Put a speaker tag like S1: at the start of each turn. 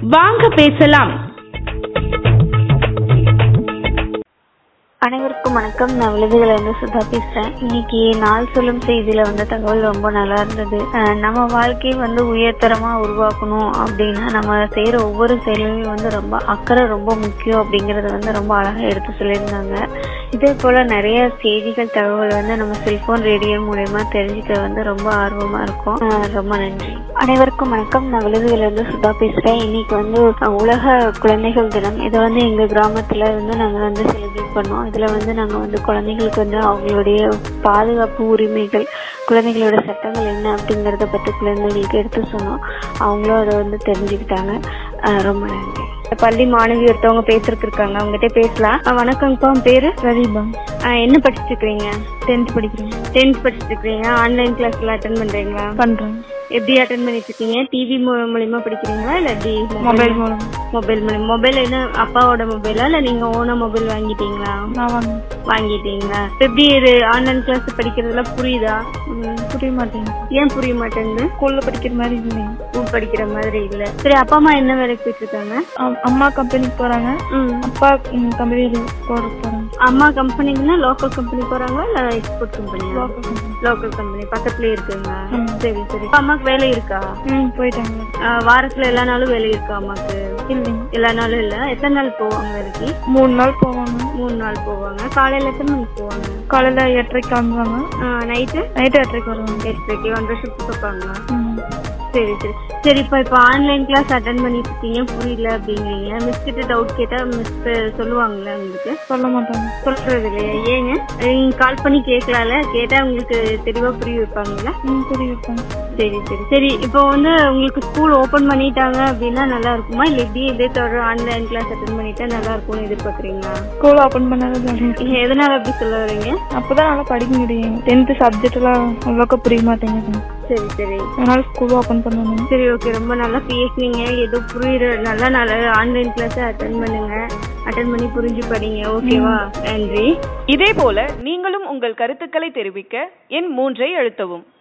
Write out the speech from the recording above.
S1: வாங்க பேசலாம்
S2: அனைவருக்கும் வணக்கம் நான் விழுதுகளை வந்து சுதா பேசுறேன் இன்னைக்கு நாள் சொல்லும் செய்தியில வந்த தகவல் ரொம்ப நல்லா இருந்தது அஹ் நம்ம வாழ்க்கையை வந்து உயர்தரமா உருவாக்கணும் அப்படின்னா நம்ம செய்யற ஒவ்வொரு செயலையும் வந்து ரொம்ப அக்கறை ரொம்ப முக்கியம் அப்படிங்கறத வந்து ரொம்ப அழகா எடுத்து சொல்லியிருந்தாங்க இதே போல நிறைய செய்திகள் தகவல் வந்து நம்ம செல்போன் ரேடியோ மூலயமா தெரிஞ்சுக்க வந்து ரொம்ப ஆர்வமா இருக்கும் அஹ் ரொம்ப நன்றி அனைவருக்கும் வணக்கம் நான் விழுதுகள் வந்து சுதா பேசுறேன் இன்னைக்கு வந்து அஹ், உலக குழந்தைகள் தினம் இதை வந்து எங்க கிராமத்துல வந்து நாங்க வந்து செலிப்ரேட் பண்ணோம் இதுல வந்து நாங்க வந்து குழந்தைகளுக்கு வந்து அவங்களுடைய பாதுகாப்பு உரிமைகள் குழந்தைகளோட சட்டங்கள் என்ன அப்படிங்கறத பத்தி குழந்தைகளுக்கு எடுத்து சொன்னோம் அவங்களும் அதை வந்து தெரிஞ்சுக்கிட்டாங்க அஹ், ரொம்ப நன்றி
S3: பள்ளி மாணவி ஒருத்தவங்க பேசுறதுக்கு இருக்காங்க அவங்ககிட்ட பேசலாம் ஆ, வணக்கங்கப்பா உங்க பேரு
S2: பிரதீபா
S3: ஆ, என்ன படிச்சுட்டு இருக்கீங்க
S2: டென்த் படிக்கிறேன்
S3: டென்த் படிச்சுட்டு இருக்கீங்க ஆன்லைன் கிளாஸ் எல்லாம் அட்டன் பண்றீங்களா
S2: பண்றேன்
S3: எப்படி அட்டன் பண்ணிட்டு இருக்கீங்க டிவி மூலியமா படிக்கிறீங்களா இல்ல எப்படி
S2: மொபைல் மூலம்
S3: மொபைல் மூலியம் மொபைல் என்ன அப்பாவோட மொபைலா இல்ல நீங்க ஓனா மொபைல் வாங்கிட்டீங்களா
S2: நான் வாங்க
S3: வாங்கிட்டீங்களா இப்ப எப்படி இது ஆன்லைன் கிளாஸ் படிக்கிறதுலாம் புரியுதா ம்,
S2: புரிய மாட்டேங்குது
S3: ஏன் புரிய மாட்டேங்குது
S2: ஸ்கூல்ல படிக்கிற மாதிரி இல்லைங்க
S3: ஸ்கூல் படிக்கிற மாதிரி இல்ல சரி அப்பா அம்மா என்ன வேலைக்கு போயிட்டு இருக்காங்க
S2: அம்- அம்மா கம்பெனிக்கு போறாங்க
S3: ம்
S2: அப்பா கம்பெனியில் போட போறாங்க
S3: அம்மா கம்பெனிக்குன்னா லோக்கல் கம்பெனி போறாங்களா இல்ல எக்ஸ்போர்ட் கம்பெனியா
S2: Local company.
S3: லோக்கல் கம்பெனி பக்கத்துலயே இருக்குங்களா
S2: ம்.
S3: சரி சரி அம்மாக்கு வேலை இருக்கா
S2: ம் போயிட்டாங்க
S3: ஆஹ் வாரத்துல எல்லா நாளும் வேலை இருக்கா அம்மாக்கு
S2: இல்லைங்க
S3: எல்லா நாளும் இல்ல எத்தனை நாள் போவாங்க வேலைக்கு
S2: மூணு நாள் போவாங்க
S3: மூணு நாள் போவாங்க காலையில எத்தனை மணிக்கு போவாங்க
S2: காலையில எட்டரைக்கு கிளம்புவாங்க
S3: நைட்டு
S2: நைட்டு எட்டரைக்கு வருவாங்க
S3: எட்டரைக்கு ஒன்றரை ஷிஃப்ட் பார்ப்பாங்களா
S2: ம்.
S3: சரி சரி சரி இப்போ இப்போ ஆன்லைன் கிளாஸ் அட்டன் பண்ணிட்டு இருக்கீங்க புரியல அப்படிங்கிறீங்க மிஸ் கிட்ட டவுட் கேட்டா மிஸ் சொல்லுவாங்கல்ல உங்களுக்கு
S2: சொல்ல மாட்டாங்க
S3: சொல்றது இல்லையா ஏங்க நீங்க கால் பண்ணி கேட்கலாம்ல கேட்டா உங்களுக்கு தெளிவா புரிய வைப்பாங்கல்ல
S2: ம் புரிய வைப்பாங்க
S3: சரி சரி சரி இப்போ வந்து உங்களுக்கு ஸ்கூல் ஓபன் பண்ணிட்டாங்க அப்படின்னா நல்லா இருக்குமா இல்ல இப்படியே இதே தொடர் ஆன்லைன் கிளாஸ் அட்டன் பண்ணிட்டா நல்லா இருக்கும்னு எதிர்பார்க்குறீங்களா
S2: ஸ்கூல் ஓப்பன் பண்ணாத ஜாலியாக
S3: எதனால அப்படி சொல்ல வரீங்க
S2: அப்பதான் நல்லா படிக்க முடியும் டென்த்து சப்ஜெக்ட் எல்லாம் அவ்வளோக்கா புரிய மாட்டேங்குது
S3: சரி சரி
S2: அதனால ஸ்கூல் ஓப்பன் பண்ணணும்
S3: சரி ஓகே ரொம்ப நல்லா பேசுனீங்க ஏதோ புரியுற நல்லா நல்லா ஆன்லைன் கிளாஸ் அட்டன் பண்ணுங்க அட்டன் பண்ணி புரிஞ்சு படிங்க ஓகேவா நன்றி
S4: இதேபோல நீங்களும் உங்கள் கருத்துக்களை தெரிவிக்க எண் மூன்றை அழுத்தவும்